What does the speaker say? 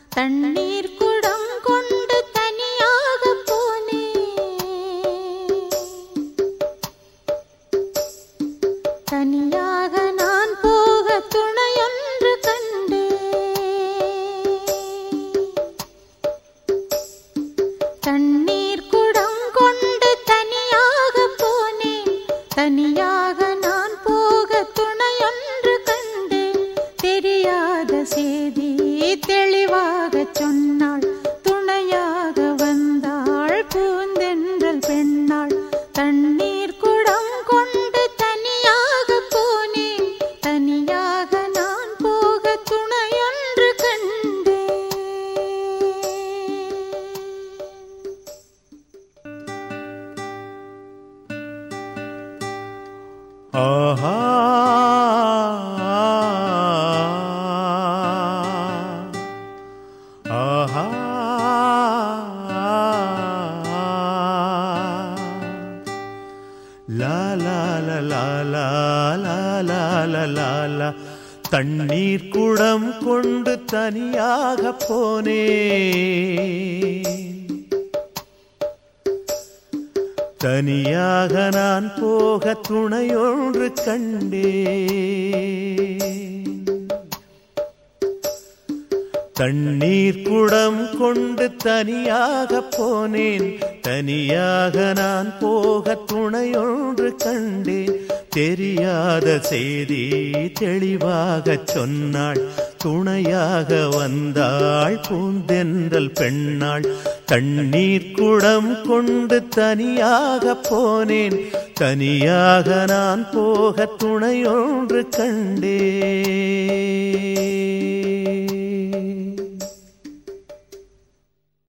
தண்ணீர் குடம் கொண்டு தனியாக போனேன் தனியாக நான் போக துணையொன்று கண்டேன் தண்ணீர் குடம் கொண்டு தனியாக போனேன் தனியாக நான் போக துணையொன்று கண்டேன் தெரியாத செய்தி தெளிவாக சொன்னாள் துணையாக வந்தாள் பூந்தென்றல் பெண்ணாள் தண்ணீர் குடம் கொண்டு தனியாக போனேன் தனியாக நான் போக துணையொன்று கண்டேன் ஆஹா ஆஹா லா லா லா லா லா லா லா லா லா லா தண்ணீர் குடம் கொண்டு தனியாக போனேன் தனியாக நான் போக துணையொன்று கண்டேன் தண்ணீர் குடம் கொண்டு தனியாக போனேன் தனியாக நான் போக துணையொன்று கண்டேன் தெரியாத செய்தி தெளிவாக சொன்னாள் துணையாக வந்தாள் பூந்தென்றல் பெண்ணாள் தண்ணீர் குடம் கொண்டு தனியாக போனேன் தனியாக நான் போக துணையொன்று கண்டேன்